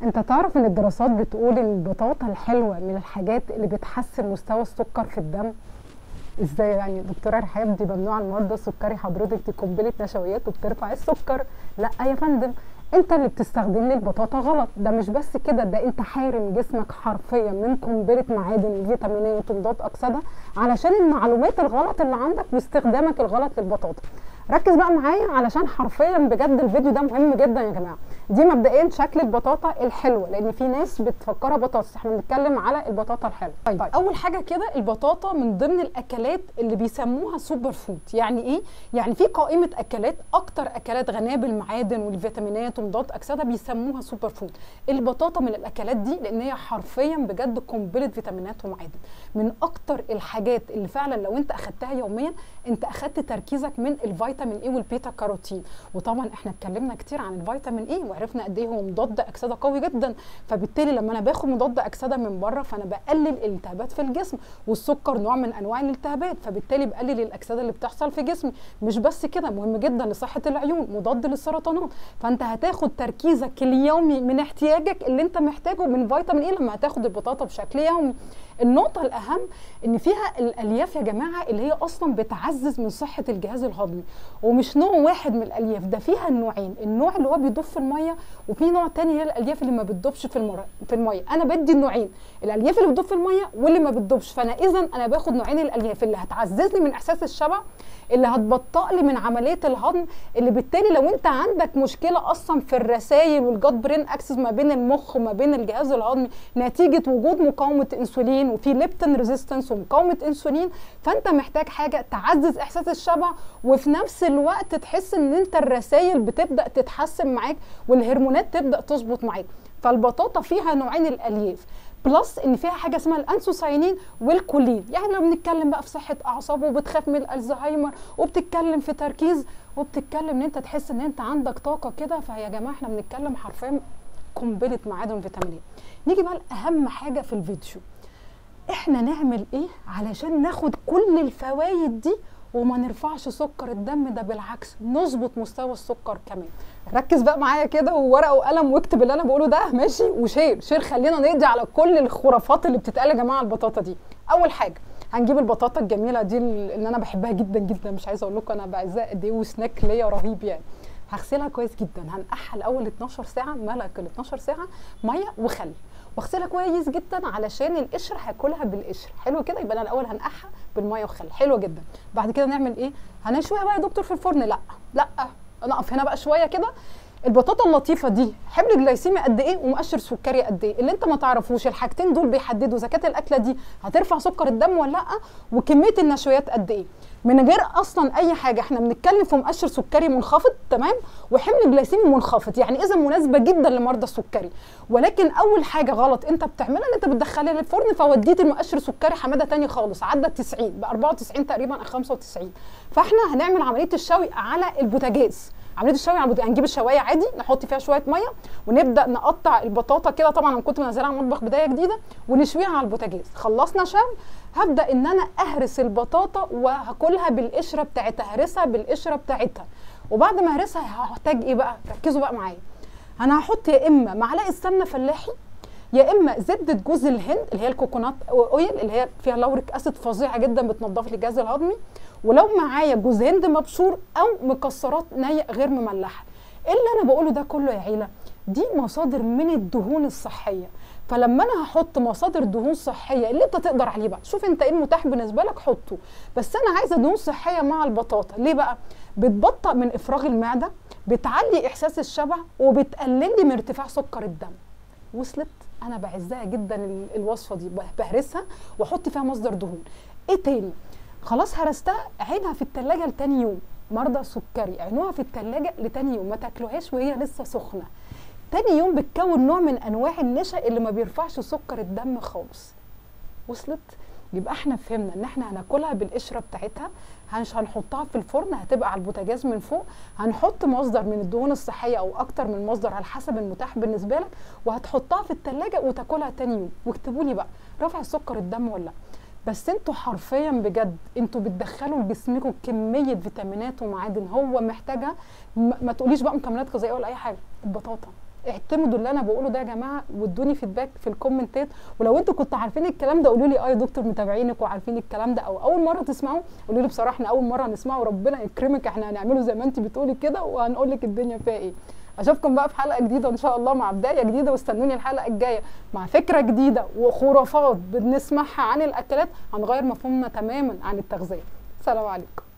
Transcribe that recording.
انت تعرف ان الدراسات بتقول ان البطاطا الحلوه من الحاجات اللي بتحسن مستوى السكر في الدم ازاي يعني دكتوره رحاب دي ممنوع المرضى السكري حضرتك دي قنبله نشويات وبترفع السكر لا يا فندم انت اللي بتستخدم لي البطاطا غلط ده مش بس كده ده انت حارم جسمك حرفيا من قنبله معادن وفيتامينات ومضاد اكسده علشان المعلومات الغلط اللي عندك واستخدامك الغلط للبطاطا ركز بقى معايا علشان حرفيا بجد الفيديو ده مهم جدا يا جماعه دي مبدئيا شكل البطاطا الحلوه لان في ناس بتفكرها بطاطس احنا بنتكلم على البطاطا الحلوه طيب, طيب اول حاجه كده البطاطا من ضمن الاكلات اللي بيسموها سوبر فود يعني ايه يعني في قائمه اكلات اكتر اكلات غنيه بالمعادن والفيتامينات ومضاد اكسده بيسموها سوبر فود البطاطا من الاكلات دي لان هي حرفيا بجد قنبله فيتامينات ومعادن من اكتر الحاجات اللي فعلا لو انت اخدتها يوميا انت اخدت تركيزك من الفيتامين اي والبيتا كاروتين وطبعا احنا اتكلمنا كتير عن الفيتامين اي وعرفنا قد ايه هو مضاد اكسده قوي جدا فبالتالي لما انا باخد مضاد اكسده من بره فانا بقلل الالتهابات في الجسم والسكر نوع من انواع الالتهابات فبالتالي بقلل الاكسده اللي بتحصل في جسمي مش بس كده مهم جدا لصحه العيون مضاد للسرطانات فانت هتاخد تركيزك اليومي من احتياجك اللي انت محتاجه من فيتامين اي لما هتاخد البطاطا بشكل يومي النقطة الأهم إن فيها الألياف يا جماعة اللي هي أصلا بتعزز من صحة الجهاز الهضمي ومش نوع واحد من الألياف ده فيها النوعين النوع اللي هو بيدوب في المية وفي نوع تاني هي الألياف اللي ما بتدوبش في المر... في المية أنا بدي النوعين الألياف اللي بتدوب في المية واللي ما بتدوبش فأنا إذا أنا باخد نوعين الألياف اللي هتعززني من إحساس الشبع اللي هتبطئ لي من عمليه الهضم اللي بالتالي لو انت عندك مشكله اصلا في الرسائل والجات برين اكسس ما بين المخ وما بين الجهاز الهضمي نتيجه وجود مقاومه انسولين وفي ليبتين ريزيستنس ومقاومه انسولين فانت محتاج حاجه تعزز احساس الشبع وفي نفس الوقت تحس ان انت الرسائل بتبدا تتحسن معاك والهرمونات تبدا تظبط معاك فالبطاطا فيها نوعين الالياف بلس ان فيها حاجه اسمها الانسوساينين والكولين يعني لو بنتكلم بقى في صحه اعصاب وبتخاف من الالزهايمر وبتتكلم في تركيز وبتتكلم ان انت تحس ان انت عندك طاقه كده فيا جماعه احنا بنتكلم حرفيا قنبله معادن وفيتامينات نيجي بقى لاهم حاجه في الفيديو احنا نعمل ايه علشان ناخد كل الفوائد دي وما نرفعش سكر الدم ده بالعكس نظبط مستوى السكر كمان ركز بقى معايا كده وورقه وقلم واكتب اللي انا بقوله ده ماشي وشير شير خلينا نقضي على كل الخرافات اللي بتتقال يا جماعه البطاطا دي اول حاجه هنجيب البطاطا الجميله دي اللي انا بحبها جدا جدا مش عايزه اقول لكم انا بعزها قد ايه وسناك ليا رهيب يعني هغسلها كويس جدا هنقعها الاول 12 ساعه ملك ال 12 ساعه ميه وخل واغسلها كويس جدا علشان القشر هاكلها بالقشر حلو كده يبقى انا الاول هنقعها بالميه وخل حلو جدا بعد كده نعمل ايه هنشويها بقى يا دكتور في الفرن لا لا نقف هنا بقى شويه كده البطاطا اللطيفه دي حمل جلايسيمي قد ايه ومؤشر سكري قد ايه اللي انت ما تعرفوش الحاجتين دول بيحددوا اذا كانت الاكله دي هترفع سكر الدم ولا لا وكميه النشويات قد ايه من غير اصلا اي حاجه احنا بنتكلم في مؤشر سكري منخفض تمام وحمل جلايسيمي منخفض يعني اذا مناسبه جدا لمرضى السكري ولكن اول حاجه غلط انت بتعملها ان انت بتدخلها للفرن فوديت المؤشر السكري حماده تاني خالص عدى 90 ب 94 تقريبا او 95 فاحنا هنعمل عمليه الشوي على البوتاجاز عمليه الشوي على البوتاجاز هنجيب الشوايه عادي نحط فيها شويه ميه ونبدا نقطع البطاطا كده طبعا انا كنت منزلها على المطبخ بدايه جديده ونشويها على البوتاجاز خلصنا شوي هبدا ان انا اهرس البطاطا وهاكلها بالقشره بتاعتها هرسها بالقشره بتاعتها وبعد ما اهرسها هحتاج ايه بقى ركزوا بقى معايا انا هحط يا اما معلقه سمنه فلاحي يا اما زبده جوز الهند اللي هي الكوكونات اويل اللي هي فيها لوريك اسيد فظيعه جدا بتنضف لي الجهاز الهضمي ولو معايا جوز هند مبشور او مكسرات نيه غير مملحه ايه اللي انا بقوله ده كله يا عيله دي مصادر من الدهون الصحيه فلما انا هحط مصادر دهون صحيه اللي انت تقدر عليه بقى شوف انت ايه المتاح بالنسبه لك حطه بس انا عايزه دهون صحيه مع البطاطا ليه بقى بتبطئ من افراغ المعده بتعلي احساس الشبع وبتقلل لي من ارتفاع سكر الدم وصلت انا بعزها جدا الوصفه دي بهرسها واحط فيها مصدر دهون ايه تاني خلاص هرستها عينها في التلاجة لتاني يوم مرضى سكري عينوها في التلاجة لتاني يوم ما تاكلوهاش وهي لسه سخنه تاني يوم بتكون نوع من انواع النشا اللي ما بيرفعش سكر الدم خالص وصلت يبقى احنا فهمنا ان احنا هناكلها بالقشره بتاعتها مش هنحطها في الفرن هتبقى على البوتاجاز من فوق هنحط مصدر من الدهون الصحيه او اكتر من مصدر على حسب المتاح بالنسبه لك وهتحطها في التلاجة وتاكلها تاني يوم واكتبوا لي بقى رفع سكر الدم ولا لا بس انتوا حرفيا بجد انتوا بتدخلوا لجسمكم كميه فيتامينات ومعادن هو محتاجها ما تقوليش بقى مكملات غذائيه ولا اي حاجه البطاطا اعتمدوا اللي انا بقوله ده يا جماعه وادوني فيدباك في الكومنتات ولو انتوا كنتوا عارفين الكلام ده قولوا لي اه يا دكتور متابعينك وعارفين الكلام ده او اول مره تسمعوا قولوا لي بصراحه احنا اول مره نسمعه وربنا يكرمك احنا هنعمله زي ما انت بتقولي كده وهنقول لك الدنيا فيها ايه اشوفكم بقى في حلقه جديده ان شاء الله مع بدايه جديده واستنوني الحلقه الجايه مع فكره جديده وخرافات بنسمعها عن الاكلات هنغير مفهومنا تماما عن التغذيه سلام عليكم